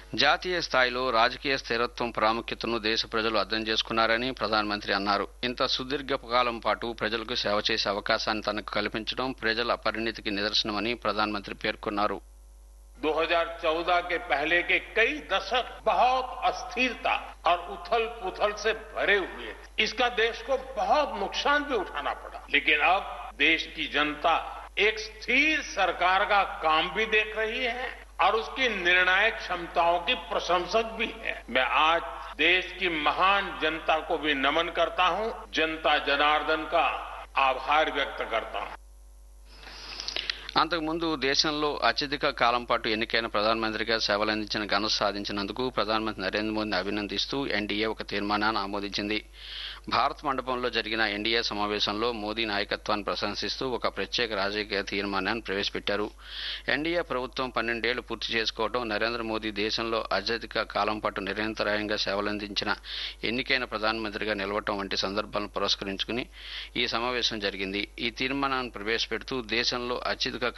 జాతీయ స్థాయిలో రాజకీయ స్థిరత్వం ప్రాముఖ్యతను దేశ ప్రజలు అర్థం చేసుకున్నారని ప్రధానమంత్రి అన్నారు ఇంత సుదీర్ఘ కాలం పాటు ప్రజలకు సేవ చేసే అవకాశాన్ని తనకు కల్పించడం ప్రజల పరిణితికి నిదర్శనమని ప్రధానమంత్రి పేర్కొన్నారు 2014 के पहले के कई दशक बहुत अस्थिरता और उथल पुथल से भरे हुए थे इसका देश को बहुत नुकसान भी उठाना पड़ा लेकिन अब देश की जनता एक स्थिर सरकार का काम भी देख रही है और उसकी निर्णायक क्षमताओं की प्रशंसक भी है मैं आज देश की महान जनता को भी नमन करता हूं जनता जनार्दन का आभार व्यक्त करता हूं అంతకుముందు దేశంలో అత్యధిక కాలం పాటు ఎన్నికైన ప్రధానమంత్రిగా సేవలందించిన ఘనత సాధించినందుకు ప్రధానమంత్రి నరేంద్ర మోదీని అభినందిస్తూ ఎన్డీఏ ఒక తీర్మానాన్ని ఆమోదించింది భారత్ మండపంలో జరిగిన ఎన్డీఏ సమావేశంలో మోదీ నాయకత్వాన్ని ప్రశంసిస్తూ ఒక ప్రత్యేక రాజకీయ తీర్మానాన్ని ప్రవేశపెట్టారు ఎన్డీఏ ప్రభుత్వం పన్నెండేళ్లు పూర్తి చేసుకోవడం నరేంద్ర మోదీ దేశంలో అత్యధిక కాలం పాటు నిరంతరాయంగా సేవలందించిన ఎన్నికైన ప్రధానమంత్రిగా నిలవటం వంటి సందర్భాలను పురస్కరించుకుని ఈ సమావేశం జరిగింది ఈ తీర్మానాన్ని ప్రవేశపెడుతూ దేశంలో అత్యధిక